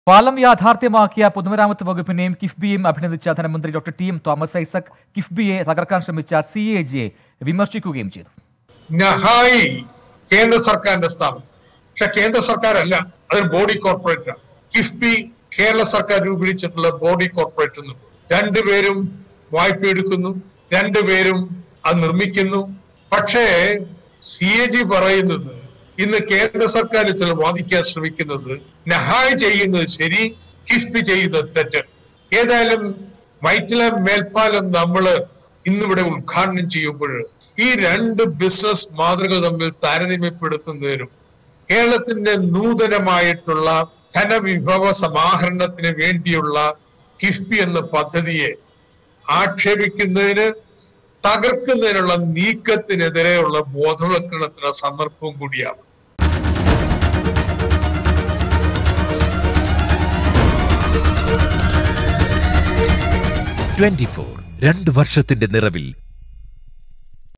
പാലം യാഥാർത്ഥ്യമാക്കിയ പൊതുമരാമത്ത് വകുപ്പിനെയും കിഫ്ബിയെയും അഭിനന്ദിച്ച ധനമന്ത്രി doctor T M Thomas Isaac കിഫ്ബിയെ തകർക്കാൻ ശ്രമിച്ച സി എ ജിയെ വിമർശിക്കുകയും ചെയ്തു നഹായി കേന്ദ്ര സർക്കാരിന്റെ സ്ഥാപനം പക്ഷെ കേന്ദ്ര സർക്കാരല്ല അതൊരു ബോഡി കോർപ്പറേറ്റ് ആണ് കിഫ്ബി കേരള സർക്കാർ രൂപീകരിച്ചിട്ടുള്ള ബോഡി കോർപ്പറേറ്റ് എന്നും രണ്ടുപേരും വായ്പ എടുക്കുന്നു രണ്ടുപേരും അത് നിർമ്മിക്കുന്നു പക്ഷേ സി എ ജി പറയുന്നത് ഇന്ന് കേന്ദ്ര സർക്കാർ ചില വാദിക്കാൻ ശ്രമിക്കുന്നത് നഹായ് ചെയ്യുന്നത് ശരി കിഫ്ബി ചെയ്യുന്നത് തെറ്റ് ഏതായാലും വൈറ്റില മേൽപ്പാലം നമ്മള് ഇന്നിവിടെ ഉദ്ഘാടനം ചെയ്യുമ്പോൾ ഈ രണ്ട് ബിസിനസ് മാതൃക തമ്മിൽ താരതമ്യപ്പെടുത്തുന്നതിനും കേരളത്തിന്റെ നൂതനമായിട്ടുള്ള ധനവിഭവ സമാഹരണത്തിന് വേണ്ടിയുള്ള കിഫ്ബി എന്ന പദ്ധതിയെ ആക്ഷേപിക്കുന്നതിന് തകർക്കുന്നതിനുള്ള നീക്കത്തിനെതിരെയുള്ള ബോധവൽക്കരണത്തിന് സന്ദർഭവും കൂടിയാണ് ട്വന്റി ഫോർ രണ്ട് വർഷത്തിന്റെ നിറവിൽ